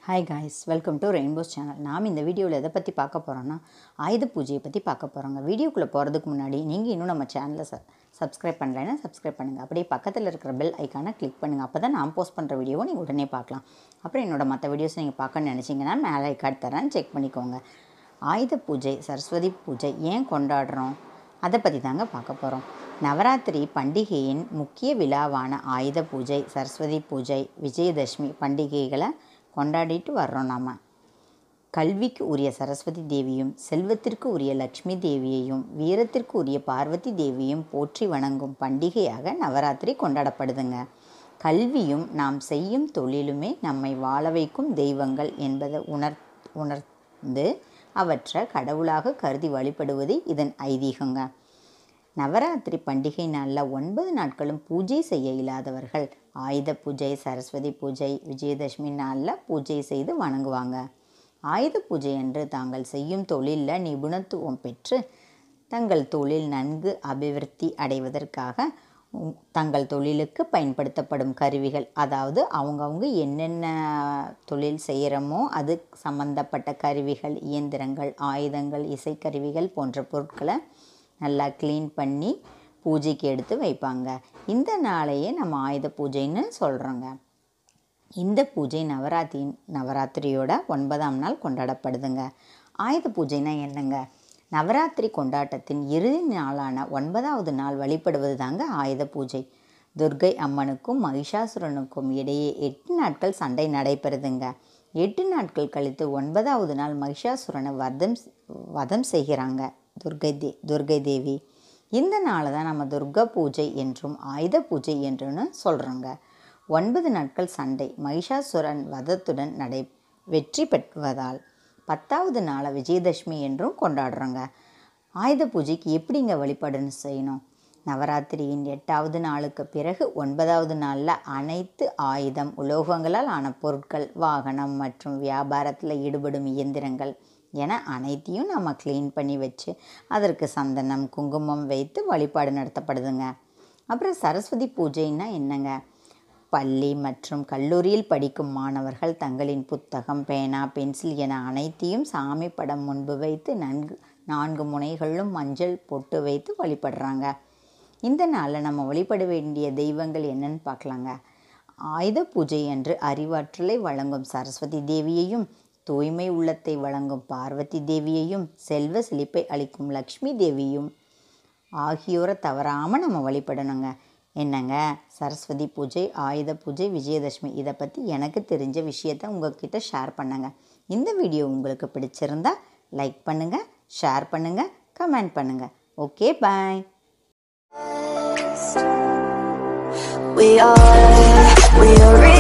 hi guys welcome to rainbows channel நாம் இந்த வீடியோவில் எதை பற்றி பார்க்க போகிறோன்னா ஆயுத பூஜையை பற்றி பார்க்க போகிறோங்க வீடியோக்குள்ளே போகிறதுக்கு முன்னாடி நீங்கள் இன்னும் நம்ம சேனலை ச சப்ஸ்கிரைப் பண்ணலைன்னா சப்ஸ்கிரைப் பண்ணுங்கள் அப்படியே பக்கத்தில் இருக்கிற பெல் ஐக்கானை கிளிக் பண்ணுங்கள் அப்போ தான் நான் போஸ்ட் பண்ணுற வீடியோவை நீங்கள் உடனே பார்க்கலாம் அப்புறம் என்னோட மற்ற வீடியோஸ் நீங்கள் பார்க்கணும்னு நினச்சிங்கன்னா மேலே ஐக்கார்ட் தரேன் செக் பண்ணிக்கோங்க ஆயுத பூஜை சரஸ்வதி பூஜை ஏன் கொண்டாடுறோம் அதை பற்றி தாங்க பார்க்க போகிறோம் நவராத்திரி பண்டிகையின் முக்கிய விழாவான ஆயுத பூஜை சரஸ்வதி பூஜை விஜயதசமி பண்டிகைகளை கொண்டாடிட்டு வர்றோம் நாம் கல்விக்கு உரிய சரஸ்வதி தேவியும் செல்வத்திற்கு உரிய லக்ஷ்மி தேவியையும் வீரத்திற்கு உரிய பார்வதி தேவியும் போற்றி வணங்கும் பண்டிகையாக நவராத்திரி கொண்டாடப்படுதுங்க கல்வியும் நாம் செய்யும் தொழிலுமே நம்மை வாழ வைக்கும் தெய்வங்கள் என்பதை உணர் உணர்ந்து அவற்றை கடவுளாக கருதி வழிபடுவது இதன் ஐதீகங்க நவராத்திரி பண்டிகை நாளில் ஒன்பது நாட்களும் பூஜை செய்ய இயலாதவர்கள் ஆயுத பூஜை சரஸ்வதி பூஜை விஜயதசமி நாளில் பூஜை செய்து வணங்குவாங்க ஆயுத பூஜை என்று தாங்கள் செய்யும் தொழிலில் நிபுணத்துவம் பெற்று தங்கள் தொழில் நன்கு அபிவிருத்தி அடைவதற்காக உம், தங்கள் தொழிலுக்கு பயன்படுத்தப்படும் கருவிகள் அதாவது அவங்கவுங்க என்னென்ன தொழில் செய்கிறோமோ அது சம்பந்தப்பட்ட கருவிகள் இயந்திரங்கள் ஆயுதங்கள் இசைக்கருவிகள் போன்ற பொருட்களை நல்லா க்ளீன் பண்ணி பூஜைக்கு எடுத்து வைப்பாங்க இந்த நாளையே நம்ம ஆயுத பூஜைன்னு சொல்கிறோங்க இந்த பூஜை நவராத்திரி நவராத்திரியோட ஒன்பதாம் நாள் கொண்டாடப்படுதுங்க ஆயுத பூஜைனா என்னங்க நவராத்திரி கொண்டாட்டத்தின் இறுதி நாளான ஒன்பதாவது நாள் வழிபடுவது தாங்க ஆயுத பூஜை துர்க்கை அம்மனுக்கும் மகிஷாசுரனுக்கும் இடையே எட்டு நாட்கள் சண்டை நடைபெறுதுங்க எட்டு நாட்கள் கழித்து ஒன்பதாவது நாள் மகிஷாசுரனை வதம் வதம் செய்கிறாங்க துர்க்கை தே துர்க்கை தேவி இந்த நாளை தான் நம்ம துர்கா பூஜை என்றும் ஆயுத பூஜை என்றுன்னு சொல்கிறோங்க ஒன்பது நாட்கள் சண்டை மகிஷாசுரன் வதத்துடன் நடை வெற்றி பெற்றுவதால் பத்தாவது நாளை விஜயதசமி என்றும் கொண்டாடுறோங்க ஆயுத பூஜைக்கு எப்படிங்க வழிபாடுன்னு செய்யணும் நவராத்திரியின் எட்டாவது நாளுக்கு பிறகு ஒன்பதாவது நாளில் அனைத்து ஆயுதம் உலோகங்களால் ஆன பொருட்கள் வாகனம் மற்றும் வியாபாரத்தில் ஈடுபடும் இயந்திரங்கள் என அனைத்தையும் நம்ம க்ளீன் பண்ணி வச்சு அதற்கு சந்தனம் குங்குமம் வைத்து வழிபாடு நடத்தப்படுதுங்க அப்புறம் சரஸ்வதி பூஜைன்னா என்னங்க பள்ளி மற்றும் கல்லூரியில் படிக்கும் மாணவர்கள் தங்களின் புத்தகம் பேனா பென்சில் என அனைத்தையும் சாமி படம் முன்பு வைத்து நன்கு நான்கு முனைகளிலும் மஞ்சள் பொட்டு வைத்து வழிபடுறாங்க இந்த நாளில் நம்ம வழிபட வேண்டிய தெய்வங்கள் என்னன்னு பார்க்கலாங்க ஆயுத பூஜை அன்று அறிவாற்றலை வழங்கும் சரஸ்வதி தேவியையும் தூய்மை உள்ளத்தை வழங்கும் பார்வதி தேவியையும் செல்வ செழிப்பை அளிக்கும் லக்ஷ்மி தேவியும் ஆகியோரை தவறாமல் நம்ம வழிபடணுங்க என்னங்க சரஸ்வதி பூஜை ஆயுத பூஜை விஜயதசமி இதை பற்றி எனக்கு தெரிஞ்ச விஷயத்த உங்ககிட்ட ஷேர் பண்ணுங்க இந்த வீடியோ உங்களுக்கு பிடிச்சிருந்தா லைக் பண்ணுங்கள் ஷேர் பண்ணுங்கள் கமெண்ட் பண்ணுங்கள் okay bye We are, we are